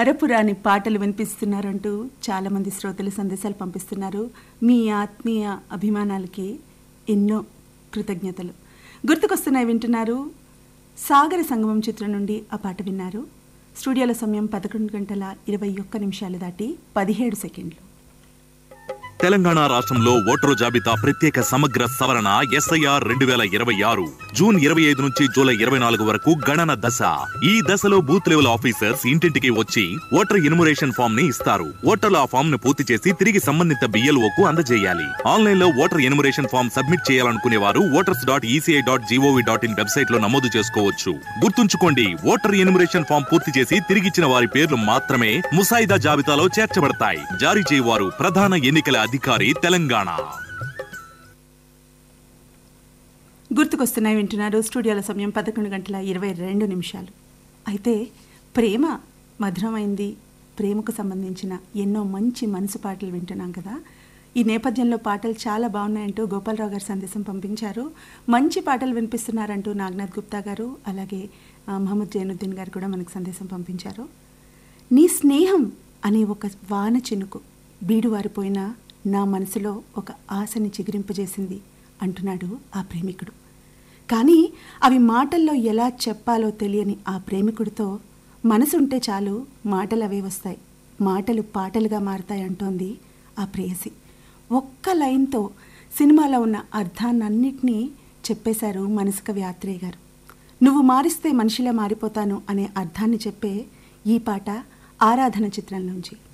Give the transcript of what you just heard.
మరపురాని పాటలు వినిపిస్తున్నారంటూ చాలామంది శ్రోతలు సందేశాలు పంపిస్తున్నారు మీ ఆత్మీయ అభిమానాలకి ఎన్నో కృతజ్ఞతలు గుర్తుకొస్తున్నాయి వింటున్నారు సాగర సంగమం చిత్రం నుండి ఆ పాట విన్నారు స్టూడియోలో సమయం పదకొండు గంటల ఇరవై ఒక్క నిమిషాలు దాటి పదిహేడు సెకండ్లు తెలంగాణ రాష్ట్రంలో ఓటరు జాబితా ప్రత్యేక సమగ్ర సవరణ ఎస్ఐఆర్ రెండు వేల ఇరవై ఆరు జూన్ ఇరవై ఐదు నుంచి జూలై ఇరవై నాలుగు వరకు గణన దశ ఈ దశలో బూత్ లెవెల్ ఆఫీసర్స్ ఇంటింటికి వచ్చి ఓటర్ ఇన్మురేషన్ ఫామ్ ని ఇస్తారు ఓటర్లు ఆ ఫామ్ ను పూర్తి చేసి తిరిగి సంబంధిత BLO కు అందజేయాలి ఆన్లైన్ లో ఓటర్ ఇన్మురేషన్ ఫామ్ సబ్మిట్ చేయాలనుకునే వారు voters dot ECI dot GOV dot in website లో నమోదు చేసుకోవచ్చు గుర్తుంచుకోండి ఓటర్ ఇన్మురేషన్ ఫామ్ పూర్తి చేసి తిరిగిచ్చిన వారి పేర్లు మాత్రమే ముసాయిదా జాబితాలో చేర్చబడతాయి జారీ చేయవారు ప్రధాన ఎన్నికల అధికారి తెలంగాణ గుర్తుకొస్తున్నాయి వింటున్నారు స్టూడియోల సమయం పదకొండు గంటల ఇరవై రెండు నిమిషాలు అయితే ప్రేమ మధురమైంది ప్రేమకు సంబంధించిన ఎన్నో మంచి మనసు పాటలు వింటున్నాం కదా ఈ నేపథ్యంలో పాటలు చాలా బాగున్నాయంటూ గోపాలరావు గారు సందేశం పంపించారు మంచి పాటలు వినిపిస్తున్నారంటూ నాగనాథ్ గుప్తా గారు అలాగే ఆ, మహమ్మద్ జైనుద్దీన్ గారు కూడా మనకు సందేశం పంపించారు నీ స్నేహం అనే ఒక వాన చినుకు బీడువారిపోయిన నా మనసులో ఒక ఆశని చిగురింపజేసింది అంటున్నాడు ఆ ప్రేమికుడు కానీ అవి మాటల్లో ఎలా చెప్పాలో తెలియని ఆ ప్రేమికుడితో మనసుంటే చాలు మాటలు అవే వస్తాయి మాటలు పాటలుగా మారతాయి అంటోంది ఆ ప్రేయసి ఒక్క లైన్తో సినిమాలో ఉన్న అర్థాన్నన్నిటినీ చెప్పేశారు మనసుకవి ఆత్రేయ గారు నువ్వు మారిస్తే మనిషిలా మారిపోతాను అనే అర్థాన్ని చెప్పే ఈ పాట ఆరాధన చిత్రం నుంచి